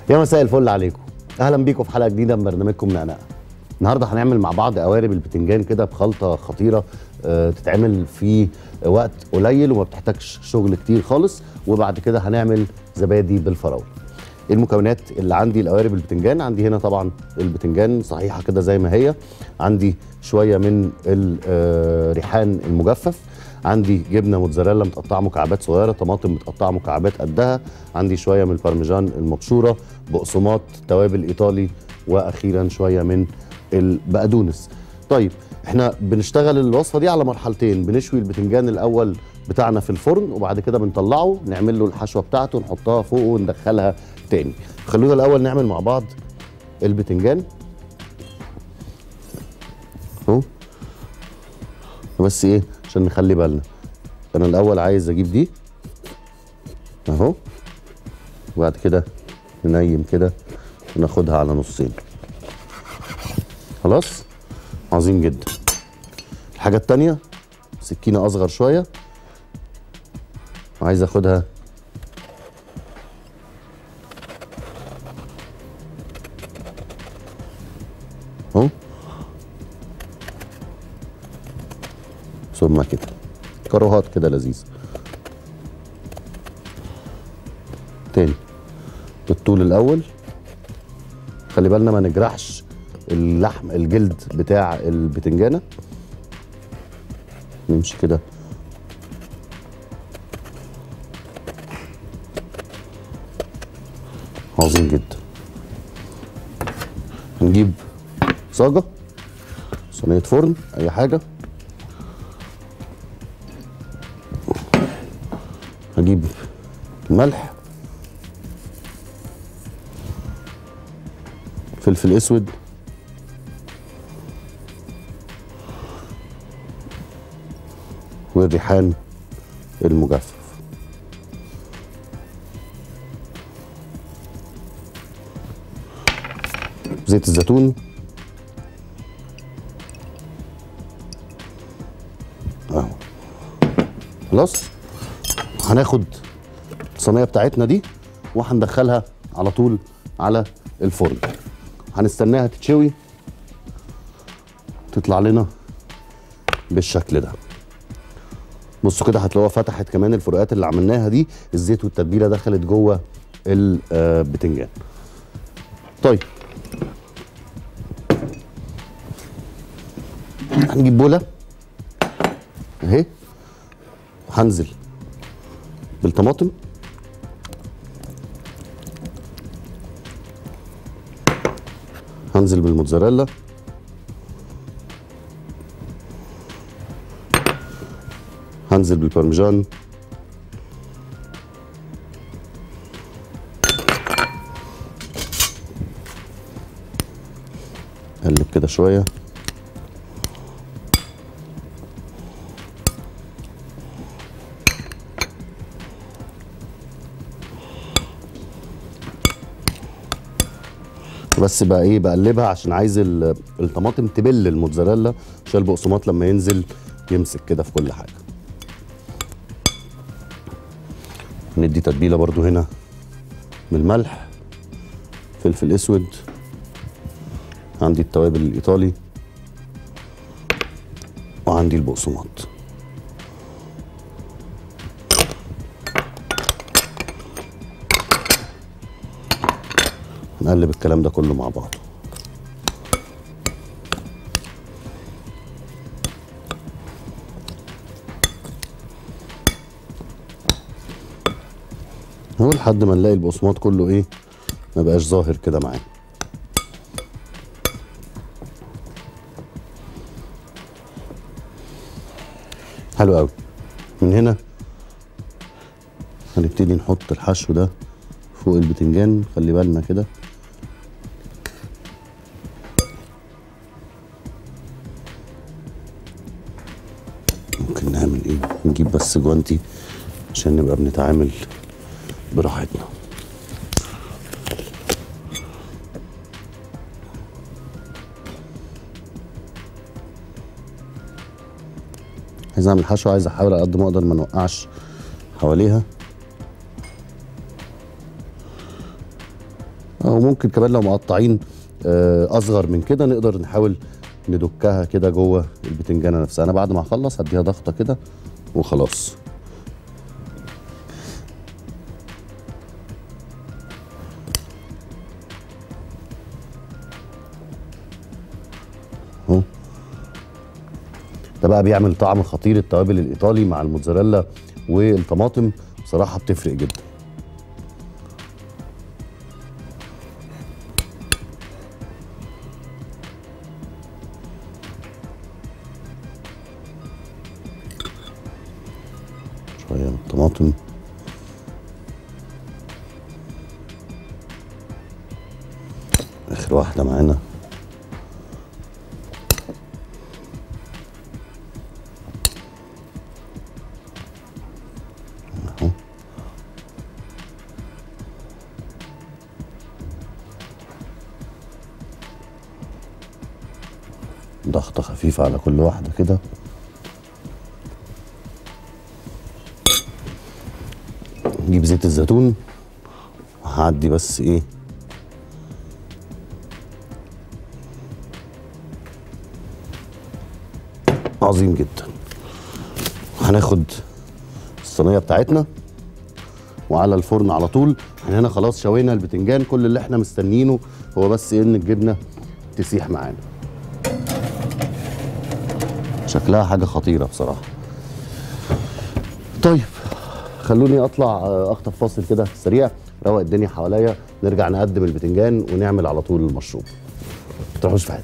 يا مساء الفل عليكم اهلا بيكم في حلقه جديده من برنامجكم نقنقه النهارده هنعمل مع بعض قوارب البتنجان كده بخلطه خطيره آه، تتعمل في وقت قليل وما بتحتاجش شغل كتير خالص وبعد كده هنعمل زبادي بالفراوله المكونات اللي عندي القوارب البتنجان عندي هنا طبعا البتنجان صحيحه كده زي ما هي عندي شويه من الريحان المجفف عندي جبنه موتزاريلا متقطعه مكعبات صغيره طماطم متقطعه مكعبات قدها عندي شويه من البارميجان المبشوره بقسماط توابل ايطالي واخيرا شويه من البقدونس طيب احنا بنشتغل الوصفه دي على مرحلتين بنشوي البتنجان الاول بتاعنا في الفرن وبعد كده بنطلعه نعمل له الحشوه بتاعته نحطها فوقه وندخلها تاني خلونا الاول نعمل مع بعض البتنجان اهو بس ايه عشان نخلي بالنا انا الاول عايز اجيب دي اهو وبعد كده ننيم كده وناخدها على نصين خلاص عظيم جدا الحاجة التانية سكينة أصغر شوية وعايز أخدها أهو ثم كده كروهات كده لذيذة تاني بالطول الأول خلي بالنا ما نجرحش اللحم الجلد بتاع البتنجانه نمشي كده عظيم جدا هنجيب صاجة صينية فرن أي حاجة هجيب الملح فلفل اسود والريحان المجفف زيت الزيتون اهو خلاص هناخد الصينيه بتاعتنا دي وهندخلها على طول على الفرن هنستناها تتشوي تطلع لنا بالشكل ده بصوا كده هتلاقوها فتحت كمان الفروقات اللي عملناها دي الزيت والتتبيله دخلت جوه البتنجان طيب هنجيب بوله اهي هنزل بالطماطم هنزل بالموتزاريلا هنزل بالبارميجان قلب كده شويه بس بقى ايه بقلبها عشان عايز ال- الطماطم تبل الموتزاريلا عشان البقسماط لما ينزل يمسك كده في كل حاجه ندي تتبيله برضو هنا من الملح فلفل اسود عندي التوابل الايطالي وعندي البقسماط نقلب الكلام ده كله مع بعض هو لحد ما نلاقي البقسماط كله ايه ما بقاش ظاهر كده معانا حلو قوي من هنا هنبتدي نحط الحشو ده فوق البتنجان خلي بالنا كده ممكن نعمل ايه نجيب بس جوانتي عشان نبقى بنتعامل براحتنا عايز اعمل حشو عايز احاول على قد ما اقدر ما نوقعش حواليها او ممكن كمان لو مقطعين آه، اصغر من كده نقدر نحاول ندكها كده جوه البتنجانه نفسها انا بعد ما اخلص هديها ضغطه كده وخلاص اهو ده بقى بيعمل طعم خطير التوابل الايطالي مع الموتزاريلا والطماطم بصراحه بتفرق جدا شويه من الطماطم اخر واحده معانا اهو ضغطة خفيفة على كل واحدة كده نجيب زيت الزيتون هعدي بس ايه عظيم جدا هناخد الصينيه بتاعتنا وعلى الفرن على طول احنا هنا خلاص شوينا البتنجان كل اللي احنا مستنيينه هو بس ان الجبنه تسيح معانا شكلها حاجه خطيره بصراحه طيب خلوني اطلع آه، اخطف فاصل كده سريع روق الدنيا حواليا نرجع نقدم البتنجان ونعمل على طول المشروب ما تروحوش في حته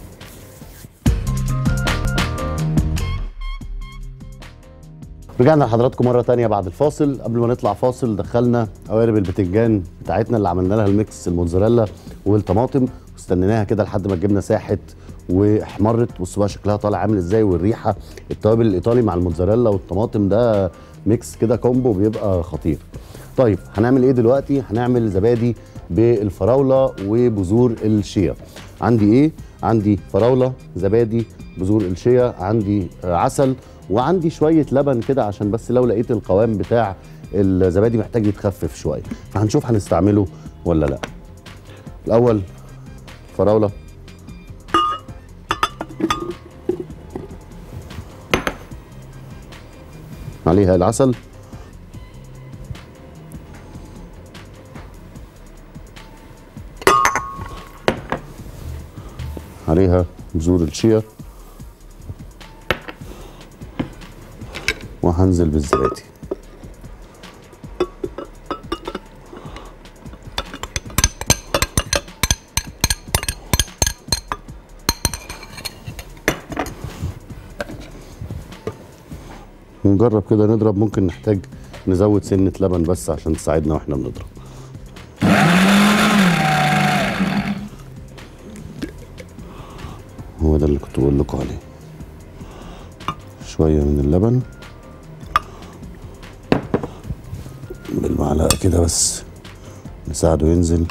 رجعنا لحضراتكم مرة تانية بعد الفاصل قبل ما نطلع فاصل دخلنا قوارب البتنجان بتاعتنا اللي عملنا لها الميكس الموتزاريلا والطماطم واستنيناها كده لحد ما الجبنة ساحت واحمرت بصوا بقى شكلها طالع عامل ازاي والريحة التوابل الايطالي مع الموتزاريلا والطماطم ده ميكس كده كومبو بيبقى خطير طيب هنعمل ايه دلوقتي هنعمل زبادي بالفراولة وبذور الشيا عندي ايه عندي فراولة زبادي بذور الشيا عندي آه، عسل وعندي شويه لبن كده عشان بس لو لقيت القوام بتاع الزبادي محتاج يتخفف شويه فهنشوف هنستعمله ولا لا الاول فراوله عليها العسل عليها بذور الشيا وهنزل بالزبادي نجرب كده نضرب ممكن نحتاج نزود سنة لبن بس عشان تساعدنا واحنا بنضرب هو ده اللي كنت بقول لكم عليه شوية من اللبن بالمعلقة كده بس نساعده ينزل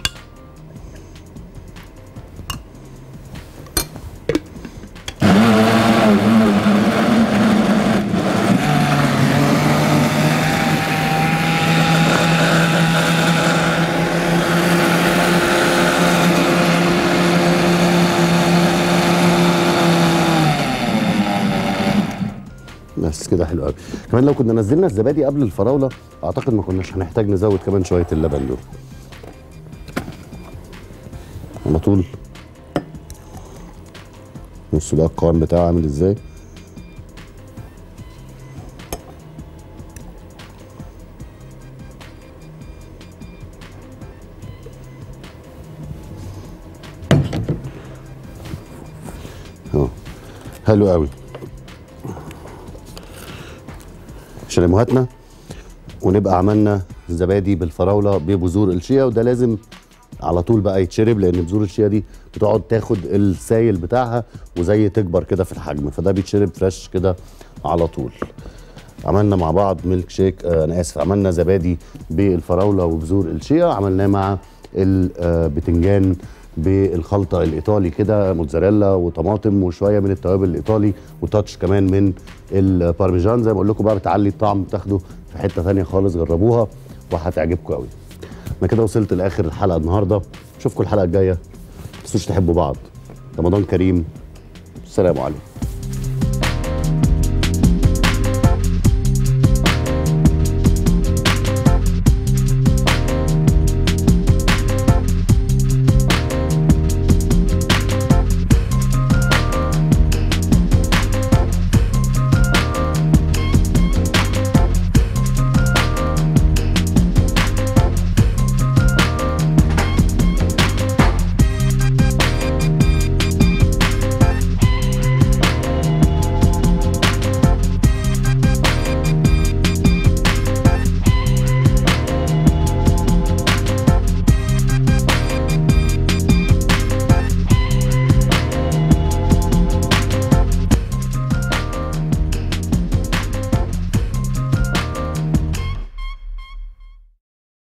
بس كده حلو قوي كمان لو كنا نزلنا الزبادي قبل الفراوله اعتقد ما كناش هنحتاج نزود كمان شويه اللبن دول على طول بصوا بقى القوام بتاعه عامل ازاي اهو حلو قوي شاليموهاتنا ونبقى عملنا زبادي بالفراوله ببذور الشيا وده لازم على طول بقى يتشرب لان بذور الشيا دي بتقعد تاخد السايل بتاعها وزي تكبر كده في الحجم فده بيتشرب فريش كده على طول عملنا مع بعض ميلك شيك آه انا اسف عملنا زبادي بالفراوله وبذور الشيا عملناه مع البتنجان بالخلطه الايطالي كده موتزاريلا وطماطم وشويه من التوابل الايطالي وتاتش كمان من البارميجان زي ما بقول لكم بقى بتعلي الطعم بتاخده في حته ثانيه خالص جربوها وهتعجبكم قوي انا كده وصلت لاخر الحلقه النهارده اشوفكم الحلقه الجايه ما تنسوش تحبوا بعض رمضان كريم السلام عليكم